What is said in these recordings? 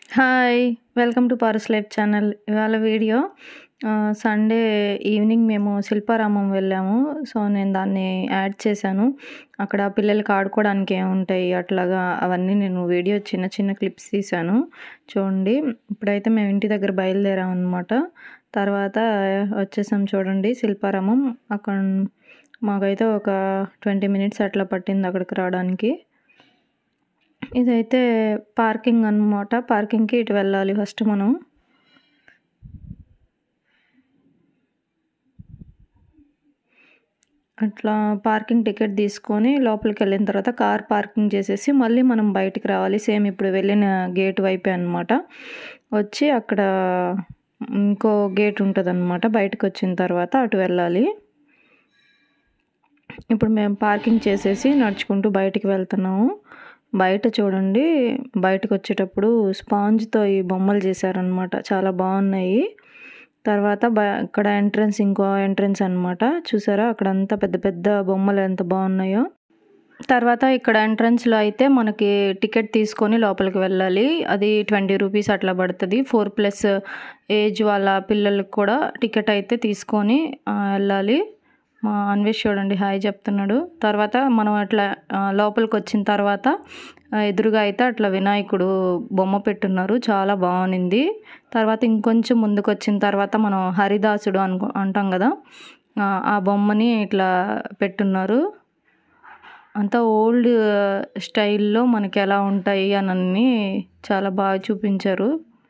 hi welcome to Paras life channel ఇవాళ video ఆ, Sunday evening మేము శిల్పారామం వెళ్ళాము సో నేను దాన్ని యాడ్ చేశాను అక్కడ పిల్లలకి ఆడుకోవడానికి ఏముంటాయి అట్లాగా అవన్నీ నేను వీడియో చిన్న చిన్న క్లిప్స్ తీశాను చూడండి ఇప్పుడైతే మేము ఇంటి దగ్గర బయలుదేరాం అనమాట తర్వాత వచ్చేసాం చూడండి శిల్పారామం అక్కడ మాకైతే ఒక ట్వంటీ మినిట్స్ అట్లా పట్టింది అక్కడికి రావడానికి ఇదైతే పార్కింగ్ అన్నమాట పార్కింగ్కి ఇటు వెళ్ళాలి ఫస్ట్ మనం అట్లా పార్కింగ్ టికెట్ తీసుకొని లోపలికి వెళ్ళిన తర్వాత కార్ పార్కింగ్ చేసేసి మళ్ళీ మనం బయటికి రావాలి సేమ్ ఇప్పుడు వెళ్ళిన గేట్ వైపే అనమాట వచ్చి అక్కడ ఇంకో గేట్ ఉంటుంది అనమాట బయటకు వచ్చిన తర్వాత అటు వెళ్ళాలి ఇప్పుడు మేము పార్కింగ్ చేసేసి నడుచుకుంటూ బయటికి వెళ్తున్నాము బయట చూడండి బయటకు వచ్చేటప్పుడు స్పాంజ్తో ఈ బొమ్మలు చేశారనమాట చాలా బాగున్నాయి తర్వాత బ ఇక్కడ ఎంట్రన్స్ ఇంకో ఎంట్రన్స్ అనమాట చూసారా అక్కడ అంతా పెద్ద పెద్ద బొమ్మలు ఎంత బాగున్నాయో తర్వాత ఇక్కడ ఎంట్రన్స్లో అయితే మనకి టికెట్ తీసుకొని లోపలికి వెళ్ళాలి అది ట్వంటీ రూపీస్ అట్లా పడుతుంది ఫోర్ ప్లస్ ఏజ్ వాళ్ళ పిల్లలకు కూడా టికెట్ అయితే తీసుకొని ఆ, వెళ్ళాలి మా అన్వేష్ చూడండి హాయ్ చెప్తున్నాడు తర్వాత మనం అట్లా ఆ, లోపలికి వచ్చిన తర్వాత ఆ, ఎదురుగా అయితే అట్లా వినాయకుడు బొమ్మ పెట్టున్నారు చాలా బాగుంది తర్వాత ఇంకొంచెం ముందుకు వచ్చిన తర్వాత మనం హరిదాసుడు అనుకో అంటాం కదా ఆ, ఆ బొమ్మని ఇట్లా పెట్టున్నారు అంతా ఓల్డ్ స్టైల్లో మనకి ఎలా ఉంటాయి అని అన్ని చాలా బాగా చూపించారు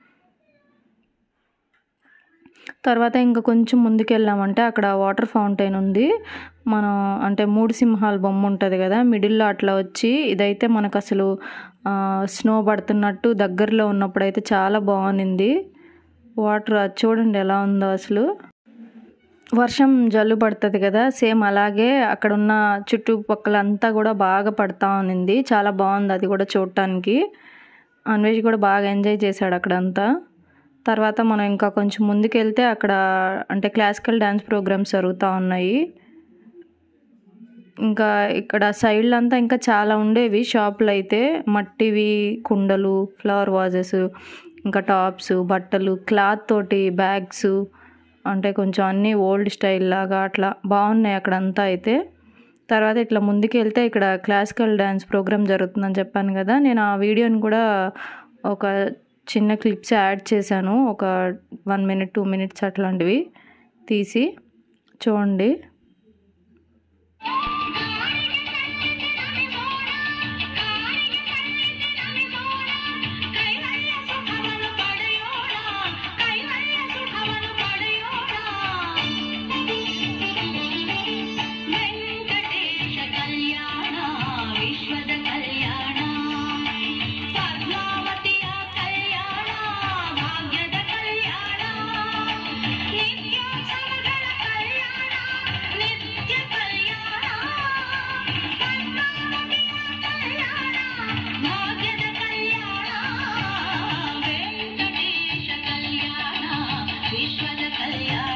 తర్వాత ఇంకా కొంచెం ముందుకు వెళ్ళామంటే అక్కడ వాటర్ ఫౌంటైన్ ఉంది మనం అంటే మూడు సింహాల బొమ్మ ఉంటుంది కదా మిడిల్లో అట్లా వచ్చి ఇదైతే మనకు అసలు స్నో పడుతున్నట్టు దగ్గరలో ఉన్నప్పుడు అయితే చాలా బాగుంది వాటర్ అది చూడండి ఎలా ఉందో అసలు వర్షం జల్లు పడుతుంది కదా సేమ్ అలాగే అక్కడ ఉన్న చుట్టుపక్కల అంతా కూడా బాగా పడతా ఉన్నింది చాలా బాగుంది అది కూడా చూడటానికి అన్వేష్ కూడా బాగా ఎంజాయ్ చేశాడు అక్కడంతా తర్వాత మనం ఇంకా కొంచెం ముందుకెళ్తే అక్కడ అంటే క్లాసికల్ డ్యాన్స్ ప్రోగ్రామ్స్ జరుగుతూ ఉన్నాయి ఇంకా ఇక్కడ సైడ్లు అంతా ఇంకా చాలా ఉండేవి షాపులు అయితే మట్టివి కుండలు ఫ్లవర్ వాజెస్ ఇంకా టాప్స్ బట్టలు క్లాత్ తోటి బ్యాగ్స్ అంటే కొంచెం అన్నీ ఓల్డ్ స్టైల్ లాగా అట్లా బాగున్నాయి అక్కడంతా అయితే తర్వాత ఇట్లా ముందుకు వెళ్తే ఇక్కడ క్లాసికల్ డ్యాన్స్ ప్రోగ్రామ్ జరుగుతుందని చెప్పాను కదా నేను ఆ వీడియోని కూడా ఒక చిన్న క్లిప్స్ యాడ్ చేశాను ఒక వన్ మినిట్ టూ మినిట్స్ అట్లాంటివి తీసి చూడండి ವೆಂಕಟೇಶ ಕಲ್ಯಾಣ ವಿಶ್ವದ ಕಲ್ಯಾಣ ಪದ್ಮಾವತಿಯ ಕಲ್ಯಾಣ ಭಾಗ್ಯದ ಕಲ್ಯಾಣ ನಿತ್ಯೋತ್ಸವಗಳ ಕಲ್ಯಾಣ ನಿತ್ಯ ಕಲ್ಯಾಣ ಪದ್ಮಾವತಿಯ ಕಲ್ಯಾಣ ಭಾಗ್ಯದ ಕಲ್ಯಾಣ ವೆಂಕಟೇಶ ಕಲ್ಯಾಣ ವಿಶ್ವದ ಕಲ್ಯಾಣ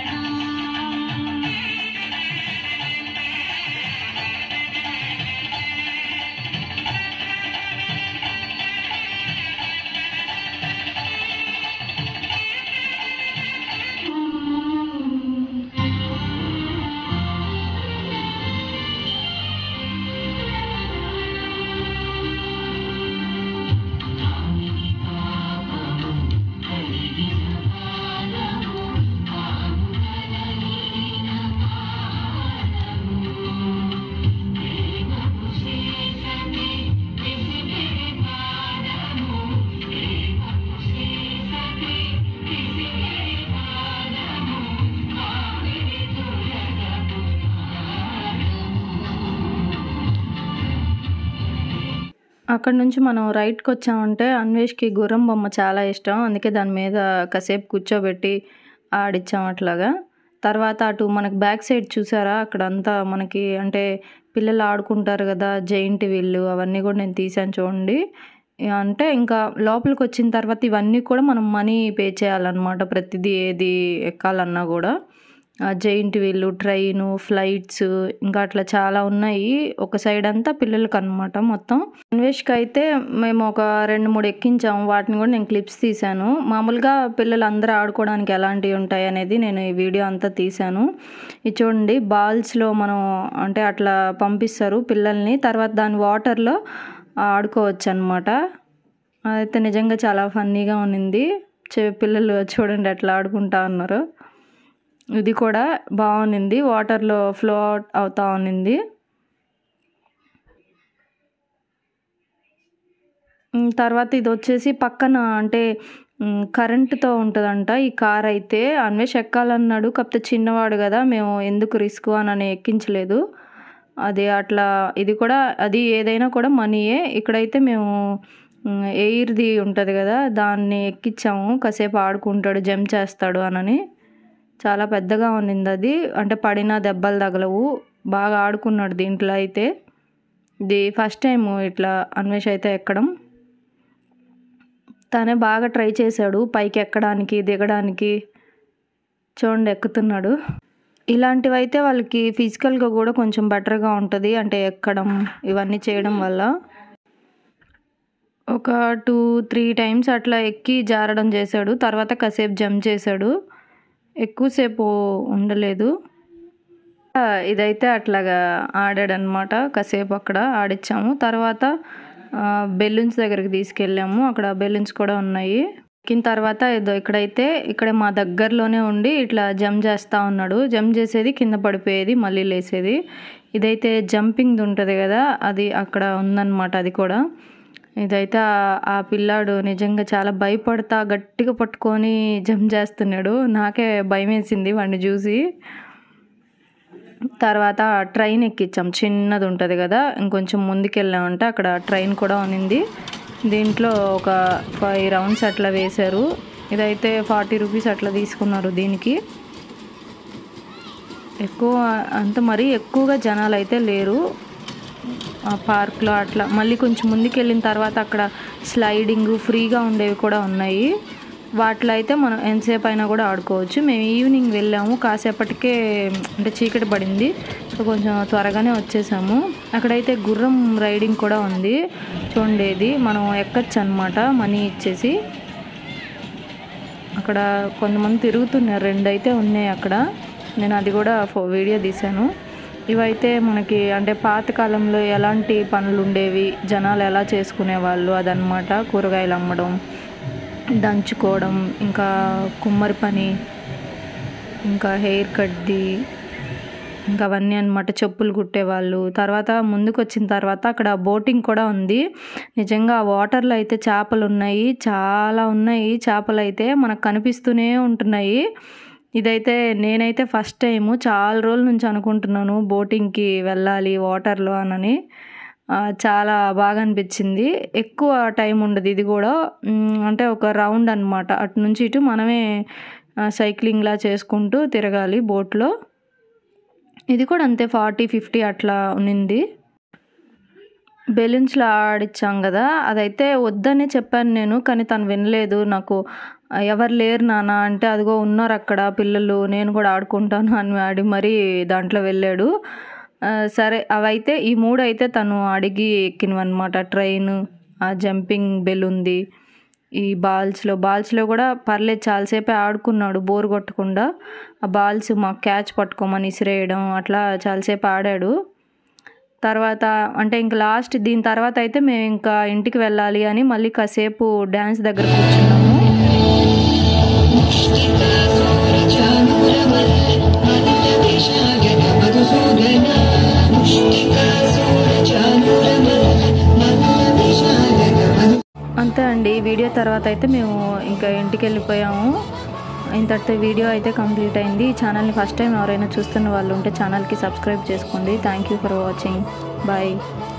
అక్కడ నుంచి మనం రైట్కి వచ్చామంటే అన్వేష్కి గుర్రం బొమ్మ చాలా ఇష్టం అందుకే దాని మీద కాసేపు కూర్చోబెట్టి ఆడిచ్చాం అట్లాగా తర్వాత అటు మనకి బ్యాక్ సైడ్ చూసారా అక్కడ అంతా మనకి అంటే పిల్లలు ఆడుకుంటారు కదా జైంట్ వీళ్ళు అవన్నీ కూడా నేను తీసాను చూడండి ఇక అంటే ఇంకా లోపలికి వచ్చిన తర్వాత ఇవన్నీ కూడా మనం మనీ పే చేయాలన్నమాట ప్రతిదీ ఏది ఎక్కాలన్నా కూడా జైంట్ వీల్ ట్రైను ఫ్లైట్స్ ఇంకా అట్లా చాలా ఉన్నాయి ఒక సైడ్ అంతా పిల్లలకి అనమాట మొత్తం అన్వేష్కి అయితే మేము ఒక రెండు మూడు ఎక్కించాము వాటిని కూడా నేను క్లిప్స్ తీశాను మామూలుగా పిల్లలు అందరూ ఆడుకోవడానికి ఎలాంటివి ఉంటాయి అనేది నేను ఈ వీడియో అంతా తీశాను ఇది చూడండి బాల్స్లో మనం అంటే అట్లా పంపిస్తారు పిల్లల్ని తర్వాత దాని వాటర్లో ఆడుకోవచ్చు అనమాట అదైతే నిజంగా చాలా ఫన్నీగా ఉన్నింది చె- పిల్లలు చూడండి ఎట్లా ఆడుకుంటా ఉన్నారు ఇది కూడా బాగుంది వాటర్లో ఫ్లో అవుతా ఉన్నింది ఉమ్, తర్వాత ఇది వచ్చేసి పక్కన అంటే ఉమ్, కరెంటుతో ఉంటుందంట ఈ కార్ అయితే అన్వేష్ ఎక్కాలన్నాడు కాకపోతే చిన్నవాడు కదా మేము ఎందుకు రిస్క్ అని ఎక్కించలేదు అది అట్లా ఇది కూడా అది ఏదైనా కూడా మనీయే ఇక్కడైతే మేము ఉమ్, ఎయిర్ది ఉంటుంది కదా దాన్ని ఎక్కించాము కాసేపు ఆడుకుంటాడు జంప్ చేస్తాడు అనని చాలా పెద్దగా ఉన్నింది అది అంటే పడిన దెబ్బలు తగలవు బాగా ఆడుకున్నాడు దీంట్లో అయితే ఇది ఫస్ట్ టైం ఇట్లా అన్వేష్ అయితే ఎక్కడం తనే బాగా ట్రై చేశాడు పైకి ఎక్కడానికి దిగడానికి చూడండి ఎక్కుతున్నాడు ఇలాంటివి అయితే వాళ్ళకి ఫిజికల్గా కూడా కొంచెం బెటర్గా ఉంటుంది అంటే ఎక్కడం ఇవన్నీ చేయడం వల్ల ఒక టూ త్రీ టైమ్స్ అట్లా ఎక్కి జారడం చేశాడు తర్వాత కాసేపు జంప్ చేశాడు ఎక్కువసేపు ఉండలేదు ఆ, ఇదైతే అట్లాగా ఆడాడనమాట కాసేపు అక్కడ ఆడిచ్చాము తర్వాత బెలూన్స్ దగ్గరికి తీసుకెళ్ళాము అక్కడ బెలూన్స్ కూడా ఉన్నాయి ఎక్కిన తర్వాత ఏదో ఇక్కడైతే ఇక్కడ మా దగ్గరలోనే ఉండి ఇట్లా జంప్ చేస్తూ ఉన్నాడు జంప్ చేసేది కింద పడిపోయేది మళ్ళీ లేసేది ఇదైతే జంపింగ్ ఉంటుంది కదా అది అక్కడ ఉందన్నమాట అది కూడా ఇదైతే ఆ- ఆ పిల్లాడు నిజంగా చాలా భయపడతా గట్టిగా పట్టుకొని జంప్ చేస్తున్నాడు నాకే భయం వేసింది వాడిని చూసి తర్వాత ట్రైన్ ఎక్కించాం చిన్నది ఉంటుంది కదా ఇంకొంచెం ముందుకు వెళ్ళామంటే అక్కడ ట్రైన్ కూడా ఉన్నింది దీంట్లో ఒక ఫైవ్ రౌండ్స్ అట్లా వేశారు ఇదైతే ఫార్టీ రూపీస్ అట్లా తీసుకున్నారు దీనికి ఎక్కువ అంత మరీ ఎక్కువగా జనాలు అయితే లేరు ఆ పార్క్లో అట్లా మళ్ళీ కొంచెం ముందుకు వెళ్ళిన తర్వాత అక్కడ స్లైడింగ్ ఫ్రీగా ఉండేవి కూడా ఉన్నాయి వాటిలో అయితే మనం ఎంతసేపు అయినా కూడా ఆడుకోవచ్చు మేము ఈవినింగ్ వెళ్ళాము కాసేపటికే అంటే చీకటి పడింది సో కొంచెం త్వరగానే వచ్చేసాము అక్కడైతే గుర్రం రైడింగ్ కూడా ఉంది చూడండి ఇది మనం ఎక్కచ్చు అనమాట మనీ ఇచ్చేసి అక్కడ కొంతమంది తిరుగుతున్నారు రెండు అయితే ఉన్నాయి అక్కడ నేను అది కూడా ఫో వీడియో తీశాను ఇవైతే మనకి అంటే పాతకాలంలో ఎలాంటి పనులు ఉండేవి జనాలు ఎలా చేసుకునేవాళ్ళు అదనమాట కూరగాయలు అమ్మడం దంచుకోవడం ఇంకా కుమ్మరి పని ఇంకా హెయిర్ కట్ది ఇంకా అవన్నీ అనమాట చెప్పులు కుట్టేవాళ్ళు తర్వాత ముందుకు వచ్చిన తర్వాత అక్కడ బోటింగ్ కూడా ఉంది నిజంగా ఆ వాటర్లో అయితే చేపలు ఉన్నాయి చాలా ఉన్నాయి చేపలు అయితే మనకు కనిపిస్తూనే ఉంటున్నాయి ఇదైతే నేనైతే ఫస్ట్ టైము చాలా రోజుల నుంచి అనుకుంటున్నాను బోటింగ్కి వెళ్ళాలి వాటర్లో అనని ఆ, చాలా బాగా అనిపించింది ఎక్కువ టైం ఉండదు ఇది కూడా మ్, అంటే ఒక రౌండ్ అనమాట అటు నుంచి ఇటు మనమే సైక్లింగ్లా చేసుకుంటూ తిరగాలి బోట్లో ఇది కూడా అంతే ఫార్టీ ఫిఫ్టీ అట్లా ఉన్నింది బెలూన్స్లో ఆడిచ్చాం కదా అదైతే వద్దనే చెప్పాను నేను కానీ తను వినలేదు నాకు ఎవరు లేరు నాన్న అంటే అదిగో ఉన్నారు అక్కడ పిల్లలు నేను కూడా ఆడుకుంటాను అని ఆడి మరీ దాంట్లో వెళ్ళాడు ఆ, సరే అవైతే ఈ మూడు అయితే తను అడిగి ఎక్కినవన్నమాట ట్రైన్ ఆ జంపింగ్ బెల్ ఉంది ఈ బాల్స్లో బాల్స్లో కూడా పర్లేదు చాలాసేపే ఆడుకున్నాడు బోర్ కొట్టకుండా ఆ బాల్స్ మా క్యాచ్ పట్టుకోమని ఇసిరేయడం అట్లా చాలాసేపు ఆడాడు తర్వాత అంటే ఇంక లాస్ట్ దీని తర్వాత అయితే మేము ఇంకా ఇంటికి వెళ్ళాలి అని మళ్ళీ కాసేపు డ్యాన్స్ దగ్గర కూర్చున్నాము అంతే అండి వీడియో తర్వాత అయితే మేము ఇంకా ఇంటికి వెళ్ళిపోయాము ఇంతటితో వీడియో అయితే కంప్లీట్ అయింది ఈ ఛానల్ని ఫస్ట్ టైం ఎవరైనా చూస్తున్న వాళ్ళు ఉంటే ఛానల్కి సబ్స్క్రైబ్ చేసుకోండి thank you for watching bye